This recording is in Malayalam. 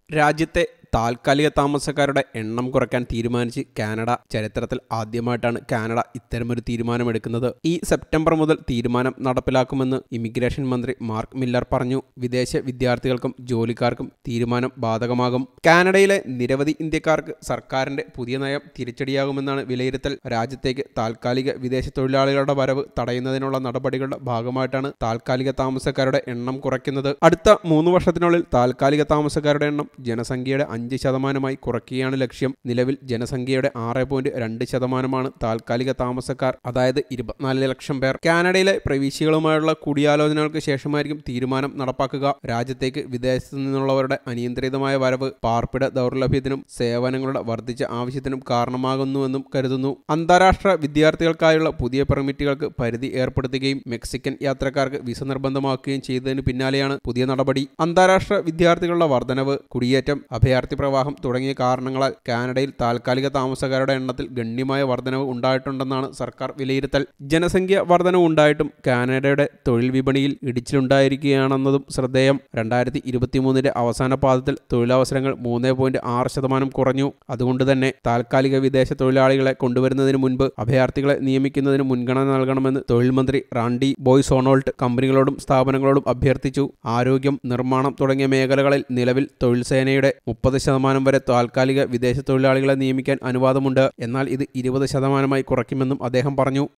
രാജ്യത്തെ താൽക്കാലിക താമസക്കാരുടെ എണ്ണം കുറയ്ക്കാൻ തീരുമാനിച്ച് കാനഡ ചരിത്രത്തിൽ ആദ്യമായിട്ടാണ് കാനഡ ഇത്തരമൊരു തീരുമാനമെടുക്കുന്നത് ഈ സെപ്റ്റംബർ മുതൽ തീരുമാനം നടപ്പിലാക്കുമെന്ന് ഇമിഗ്രേഷൻ മന്ത്രി മാർക്ക് മില്ലർ പറഞ്ഞു വിദേശ വിദ്യാർത്ഥികൾക്കും ജോലിക്കാർക്കും തീരുമാനം ബാധകമാകും കാനഡയിലെ നിരവധി ഇന്ത്യക്കാർക്ക് സർക്കാരിന്റെ പുതിയ നയം തിരിച്ചടിയാകുമെന്നാണ് വിലയിരുത്തൽ രാജ്യത്തേക്ക് താൽക്കാലിക വിദേശ തൊഴിലാളികളുടെ വരവ് തടയുന്നതിനുള്ള നടപടികളുടെ ഭാഗമായിട്ടാണ് താൽക്കാലിക താമസക്കാരുടെ എണ്ണം കുറയ്ക്കുന്നത് അടുത്ത മൂന്ന് വർഷത്തിനുള്ളിൽ താൽക്കാലിക താമസക്കാരുടെ എണ്ണം ജനസംഖ്യയുടെ അഞ്ച് ശതമാനമായി കുറയ്ക്കുകയാണ് ലക്ഷ്യം നിലവിൽ ജനസംഖ്യയുടെ ആറ് പോയിന്റ് രണ്ട് ശതമാനമാണ് താൽക്കാലിക താമസക്കാർ അതായത് ഇരുപത്തിനാല് ലക്ഷം പേർ കാനഡയിലെ പ്രവിശ്യകളുമായുള്ള കൂടിയാലോചനകൾക്ക് ശേഷമായിരിക്കും തീരുമാനം നടപ്പാക്കുക രാജ്യത്തേക്ക് വിദേശത്തു നിന്നുള്ളവരുടെ അനിയന്ത്രിതമായ വരവ് പാർപ്പിട ദൗർലഭ്യത്തിനും സേവനങ്ങളുടെ വർദ്ധിച്ച ആവശ്യത്തിനും കാരണമാകുന്നുവെന്നും കരുതുന്നു അന്താരാഷ്ട്ര വിദ്യാർത്ഥികൾക്കായുള്ള പുതിയ പെർമിറ്റുകൾക്ക് പരിധി ഏർപ്പെടുത്തുകയും മെക്സിക്കൻ യാത്രക്കാർക്ക് വിസ നിർബന്ധമാക്കുകയും ചെയ്തതിന് പിന്നാലെയാണ് പുതിയ നടപടി അന്താരാഷ്ട്ര വിദ്യാർത്ഥികളുടെ വർധനവ് കുടിയേറ്റം അഭയാർത്ഥി പ്രവാഹം തുടങ്ങിയ കാരണങ്ങളാൽ കാനഡയിൽ താൽക്കാലിക താമസക്കാരുടെ എണ്ണത്തിൽ ഗണ്യമായ വർധനവ് ഉണ്ടായിട്ടുണ്ടെന്നാണ് സർക്കാർ വിലയിരുത്തൽ ജനസംഖ്യ വർധനവ് ഉണ്ടായിട്ടും കാനഡയുടെ തൊഴിൽ വിപണിയിൽ ഇടിച്ചിലുണ്ടായിരിക്കുകയാണെന്നതും ശ്രദ്ധേയം രണ്ടായിരത്തി ഇരുപത്തിമൂന്നിന്റെ അവസാന പാദത്തിൽ തൊഴിലവസരങ്ങൾ മൂന്ന് പോയിന്റ് ആറ് ശതമാനം കുറഞ്ഞു അതുകൊണ്ട് തന്നെ താൽക്കാലിക വിദേശ തൊഴിലാളികളെ കൊണ്ടുവരുന്നതിന് മുൻപ് അഭയാർത്ഥികളെ നിയമിക്കുന്നതിന് മുൻഗണന നൽകണമെന്ന് തൊഴിൽ മന്ത്രി റാണ്ടി ബോയ് സോണോൾട്ട് കമ്പനികളോടും സ്ഥാപനങ്ങളോടും അഭ്യർത്ഥിച്ചു ആരോഗ്യം നിർമ്മാണം തുടങ്ങിയ മേഖലകളിൽ നിലവിൽ തൊഴിൽ സേനയുടെ മുപ്പത് ശതമാനം വരെ താൽക്കാലിക വിദേശ തൊഴിലാളികളെ നിയമിക്കാൻ അനുവാദമുണ്ട് എന്നാൽ ഇത് ഇരുപത് ശതമാനമായി കുറയ്ക്കുമെന്നും അദ്ദേഹം പറഞ്ഞു